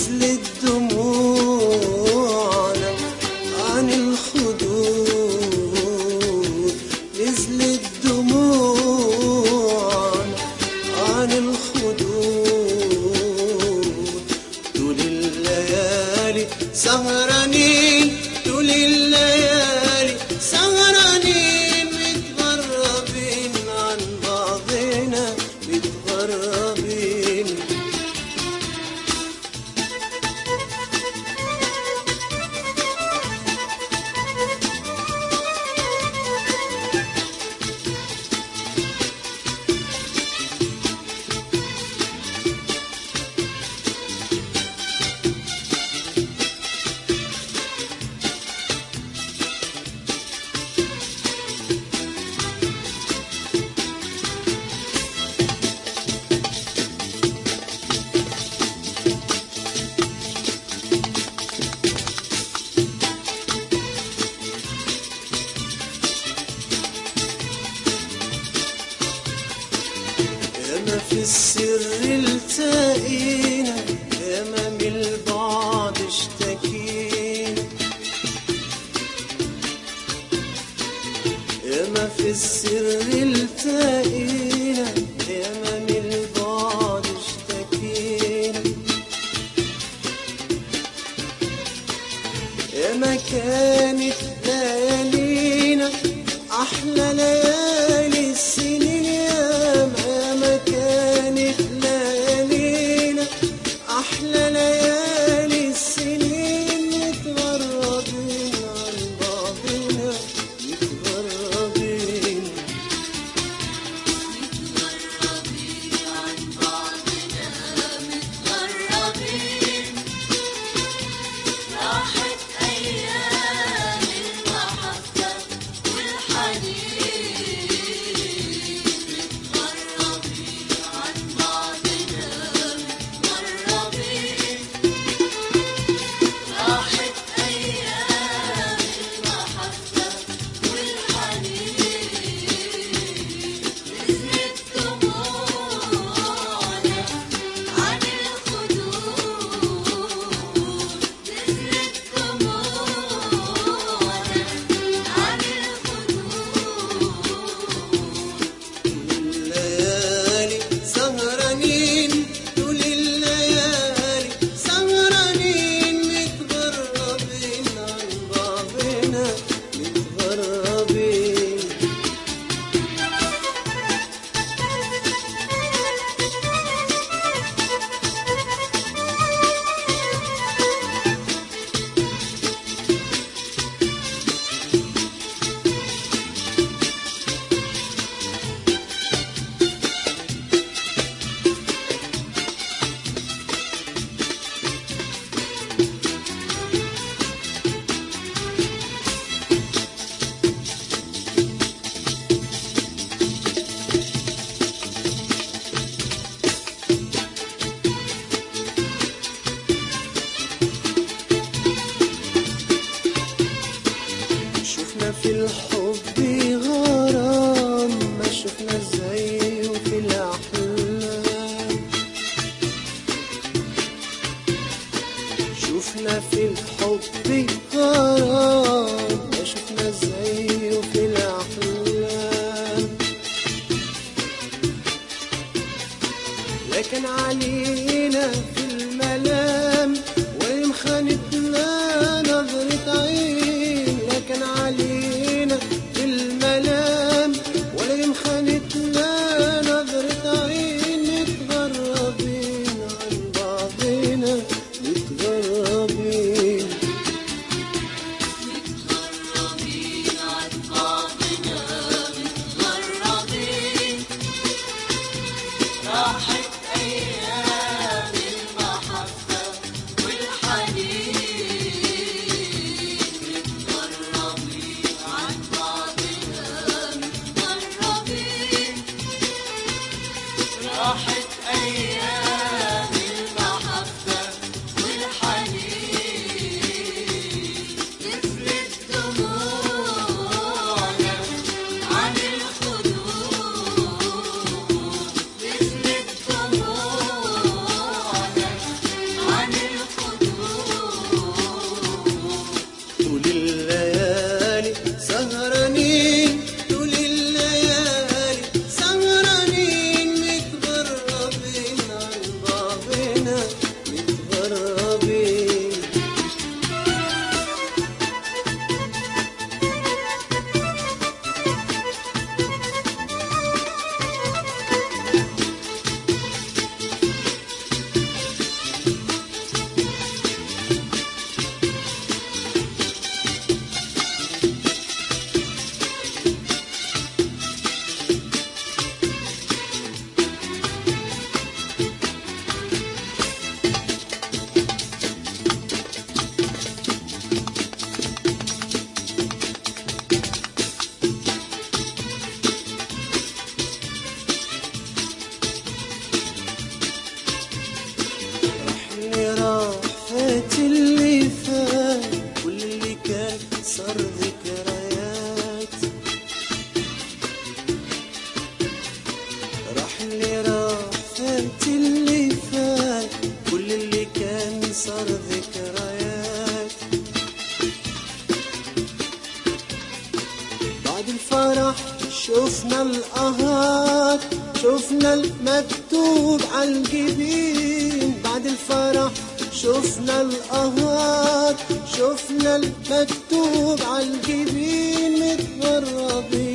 نزلت دموعنا عن الخدود نزلت دموعنا عن الخدود طول الليالي سهرانين طول الليالي سهرانين متغربين عن بعضنا متغربين ياما في السر التقينا ياما من البعد اشتكينا ياما في السر التقينا ياما من البعد اشتكينا ياما كانت ليالينا احلى ليالي السنين ياما ياما كانت ليالينا احلى ليالي السنين متغربين عن بعضنا متغربين متغربين راحت أيام المحبة والحنين متغربين عن بعضنا متغربين راحت أيام المحبة والحنين نزلت دموعنا عن الخدود نزلت دموعنا عن الخدود الليالي سهرانين طول الليالي سهرانين متغربين عن بعضنا متغربين شفنا في الحب غرام ما شفنا زيه في الأحلام شفنا في الحب غرام ما شفنا زيه في الأحلام لكن علينا في الملام وإن خانتنا نظرة عين لكن علينا في الملام وإن خانتنا نظرة عين متغربين عن بعضنا متغربين متغربين عن فات اللي فات كل اللي كان صار ذكريات راح اللي راح فات اللي فات كل اللي كان صار ذكريات بعد الفرح شفنا القهات شفنا المكتوب على الجبين بعد الفرح شفنا القهات شفنا المكتوب على الجبين متغربين